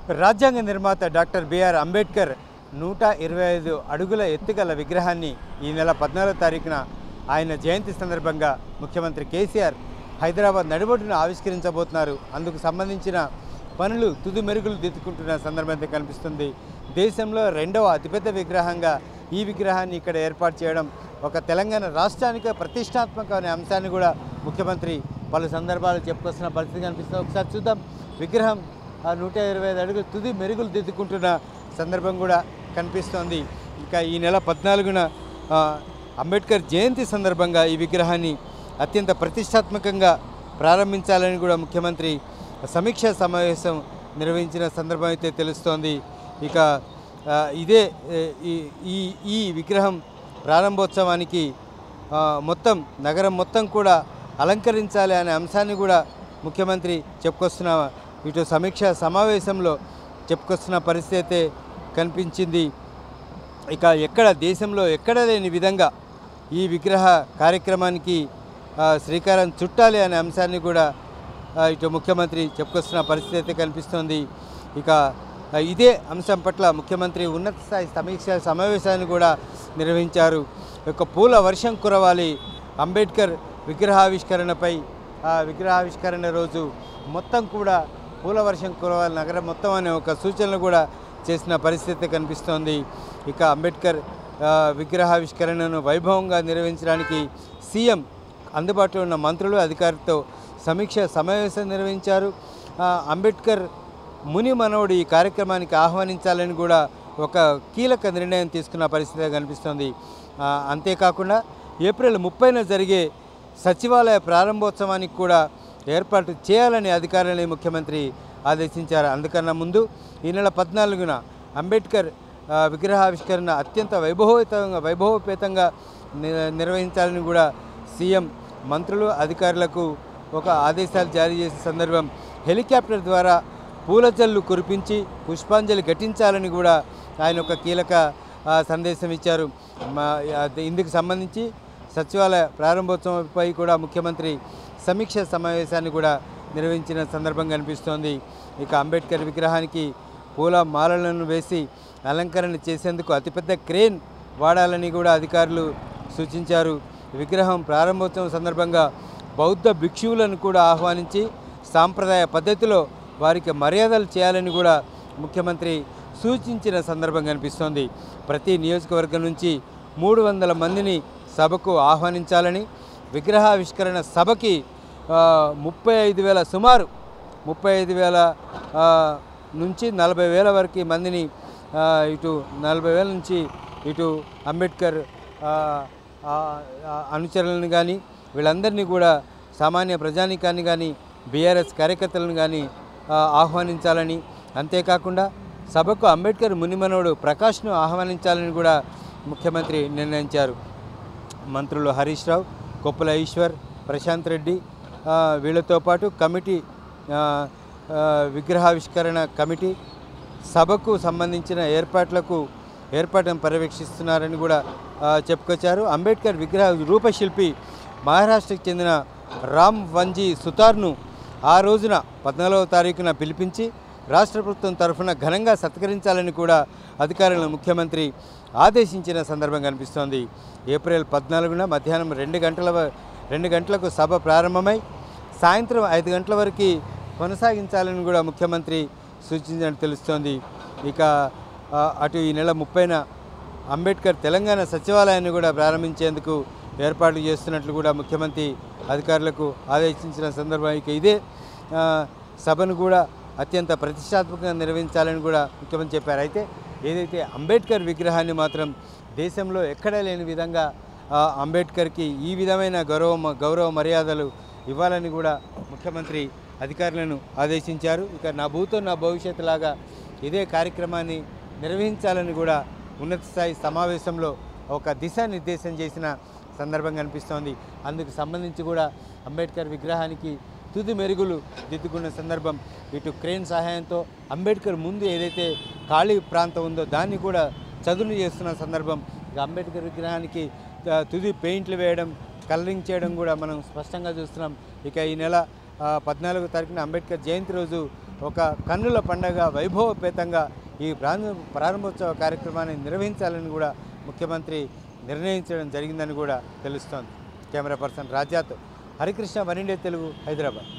రాజ్యాంగ నిర్మాత doctor BR Ambedkar నూట ఇరవై ఐదు అడుగుల ఎత్తుగల విగ్రహాన్ని ఈ నెల పద్నాలుగో తారీఖున ఆయన జయంతి సందర్భంగా ముఖ్యమంత్రి కేసీఆర్ హైదరాబాద్ నడిబొడ్డున ఆవిష్కరించబోతున్నారు అందుకు సంబంధించిన పనులు తుది మెరుగులు దిద్దుకుంటున్న సందర్భం అయితే కనిపిస్తుంది దేశంలో రెండవ అతిపెద్ద విగ్రహంగా ఈ విగ్రహాన్ని ఇక్కడ ఏర్పాటు చేయడం ఒక తెలంగాణ రాష్ట్రానికి ప్రతిష్టాత్మక అనే అంశాన్ని కూడా ముఖ్యమంత్రి పలు సందర్భాలు చెప్పుకొస్తున్న పరిస్థితి కనిపిస్తుంది ఒకసారి చూద్దాం విగ్రహం ఆ నూట ఇరవై ఐదు అడుగులు తుది మెరుగులు దిద్దుకుంటున్న సందర్భం కూడా కనిపిస్తోంది ఇంకా ఈ నెల పద్నాలుగున ఆ, అంబేద్కర్ జయంతి సందర్భంగా ఈ విగ్రహాన్ని అత్యంత ప్రతిష్టాత్మకంగా ప్రారంభించాలని కూడా ముఖ్యమంత్రి సమీక్షా సమావేశం నిర్వహించిన సందర్భం అయితే తెలుస్తోంది ఇక ఆ, ఇదే ఏ, ఈ ఈ ఈ విగ్రహం ప్రారంభోత్సవానికి ఆ, మొత్తం నగరం మొత్తం కూడా అలంకరించాలి అనే అంశాన్ని కూడా ముఖ్యమంత్రి చెప్పుకొస్తున్న ఇటు సమీక్ష సమావేశంలో చెప్పుకొస్తున్న పరిస్థితి అయితే కనిపించింది ఇక ఎక్కడ దేశంలో ఎక్కడ లేని విధంగా ఈ విగ్రహ కార్యక్రమానికి ఆ, శ్రీకారం చుట్టాలి అనే అంశాన్ని కూడా ఆ, ఇటు ముఖ్యమంత్రి చెప్పుకొస్తున్న పరిస్థితి అయితే కనిపిస్తోంది ఇక ఆ, ఇదే అంశం పట్ల ముఖ్యమంత్రి ఉన్నత స్థాయి సమీక్ష సమావేశాన్ని కూడా నిర్వహించారు ఒక పూల వర్షం కురవాలి అంబేద్కర్ విగ్రహావిష్కరణపై ఆ విగ్రహావిష్కరణ రోజు మొత్తం కూడా పూల వర్షం కురవాలి నగరం మొత్తం అనే ఒక సూచనలు కూడా చేసిన పరిస్థితి కనిపిస్తోంది ఇక అంబేద్కర్ ఆ, విగ్రహావిష్కరణను వైభవంగా నిర్వహించడానికి సీఎం అందుబాటులో ఉన్న మంత్రులు అధికారులతో సమీక్ష సమావేశం నిర్వహించారు ఆ, అంబేద్కర్ ముని మనవుడు ఈ కార్యక్రమానికి ఆహ్వానించాలని కూడా ఒక కీలక నిర్ణయం తీసుకున్న పరిస్థితి కనిపిస్తోంది ఆ, అంతేకాకుండా ఏప్రిల్ ముప్పైన జరిగే సచివాలయ ప్రారంభోత్సవానికి కూడా ఏర్పాటు చేయాలని అధికారులని ముఖ్యమంత్రి ఆదేశించారు అందుకన్నా ముందు ఈ నెల పద్నాలుగున అంబేద్కర్ ఆ, విగ్రహావిష్కరణ అత్యంత వైభవోపేతంగా వైభవోపేతంగా ని- నిర్వహించాలని కూడా సీఎం మంత్రులు అధికారులకు ఒక ఆదేశాలు జారీ చేసే సందర్భం హెలికాప్టర్ ద్వారా పూలజల్లు కురిపించి పుష్పాంజలి ఘటించాలని కూడా ఆయన ఒక కీలక ఆ, సందేశం ఇచ్చారు మా అది ఇందుకు సంబంధించి సచివాలయ ప్రారంభోత్సవంపై కూడా ముఖ్యమంత్రి సమీక్ష సమావేశాన్ని కూడా నిర్వహించిన సందర్భం కనిపిస్తోంది ఇక అంబేద్కర్ విగ్రహానికి పూల మాలలను వేసి అలంకరణ చేసేందుకు అతిపెద్ద క్రేన్ వాడాలని కూడా అధికారులు సూచించారు విగ్రహం ప్రారంభోత్సవం సందర్భంగా బౌద్ధ భిక్షువులను కూడా ఆహ్వానించి సాంప్రదాయ పద్ధతిలో వారికి మర్యాదలు చేయాలని కూడా ముఖ్యమంత్రి సూచించిన సందర్భం కనిపిస్తోంది ప్రతి నియోజకవర్గం నుంచి మూడు వందల మందిని సభకు ఆహ్వానించాలని విగ్రహావిష్కరణ సభకి ఆ, ముప్పై ఐదు వేల సుమారు ముప్పై ఐదు వేల ఆ, నుంచి నలభై వేల వరకు మందిని ఆ, ఇటు నలభై వేల నుంచి ఇటు అంబేద్కర్ ఆ, ఆ, ఆ, అనుచరులను కానీ వీళ్ళందరినీ కూడా సామాన్య ప్రజానీకాన్ని కానీ బీఆర్ఎస్ కార్యకర్తలను కానీ ఆ, ఆహ్వానించాలని అంతేకాకుండా సభకు అంబేద్కర్ మునిమనోడు ప్రకాష్ను ఆహ్వానించాలని కూడా ముఖ్యమంత్రి నిర్ణయించారు మంత్రులు హరీష్ రావు కొప్పుల ఈశ్వర్ ప్రశాంత్ రెడ్డి ఆ, వీళ్ళతో పాటు కమిటీ ఆ, ఆ, విగ్రహావిష్కరణ కమిటీ సభకు సంబంధించిన ఏర్పాట్లకు ఏర్పాటును పర్యవేక్షిస్తున్నారని కూడా ఆ, చెప్పుకొచ్చారు అంబేద్కర్ విగ్రహ రూపశిల్పి మహారాష్ట్రకు చెందిన రామ్ వంజీ సుతార్ను ఆ రోజున పద్నాలుగవ తారీఖున పిలిపించి రాష్ట్ర ప్రభుత్వం తరఫున ఘనంగా సత్కరించాలని కూడా అధికారులను ముఖ్యమంత్రి ఆదేశించిన సందర్భం కనిపిస్తోంది ఏప్రిల్ పద్నాలుగున మధ్యాహ్నం రెండు గంటల వ- రెండు గంటలకు సభ ప్రారంభమై సాయంత్రం ఐదు గంటల వరకు కొనసాగించాలని కూడా ముఖ్యమంత్రి సూచించినట్టు తెలుస్తోంది ఇక ఆ, అటు ఈ నెల ముప్పైన అంబేద్కర్ తెలంగాణ సచివాలయాన్ని కూడా ప్రారంభించేందుకు ఏర్పాట్లు చేస్తున్నట్లు కూడా ముఖ్యమంత్రి అధికారులకు ఆదేశించిన సందర్భం ఇక ఇదే ఆ, సభను కూడా అత్యంత ప్రతిష్టాత్మకంగా నిర్వహించాలని కూడా ముఖ్యమంత్రి చెప్పారు అయితే ఏదైతే అంబేద్కర్ విగ్రహాన్ని మాత్రం దేశంలో ఎక్కడా లేని విధంగా ఆ, అంబేద్కర్కి ఈ విధమైన గౌరవ గౌరవ మర్యాదలు ఇవ్వాలని కూడా ముఖ్యమంత్రి అధికారులను ఆదేశించారు ఇక నా భూతో నా భవిష్యత్తు లాగా ఇదే కార్యక్రమాన్ని నిర్వహించాలని కూడా ఉన్నత స్థాయి సమావేశంలో ఒక దిశానిర్దేశం చేసిన సందర్భం కనిపిస్తోంది అందుకు సంబంధించి కూడా అంబేద్కర్ విగ్రహానికి తుది మెరుగులు దిద్దుకున్న సందర్భం ఇటు క్రేన్ సహాయంతో అంబేద్కర్ ముందు ఏదైతే ఖాళీ ప్రాంతం ఉందో దాన్ని కూడా చదును చేస్తున్న సందర్భం ఇక అంబేద్కర్ విగ్రహానికి ఆ, తుది పెయింట్లు వేయడం కలరింగ్ చేయడం కూడా మనం స్పష్టంగా చూస్తున్నాం ఇక ఈ నెల ఆ, పద్నాలుగో తారీఖున అంబేద్కర్ జయంతి రోజు ఒక కన్నుల పండగ వైభవపేతంగా ఈ ప్రారంభ ప్రారంభోత్సవ కార్యక్రమాన్ని నిర్వహించాలని కూడా ముఖ్యమంత్రి నిర్ణయించడం జరిగిందని కూడా తెలుస్తోంది కెమెరా పర్సన్ రాజాతో హరికృష్ణ వన్ ఇండియా తెలుగు హైదరాబాద్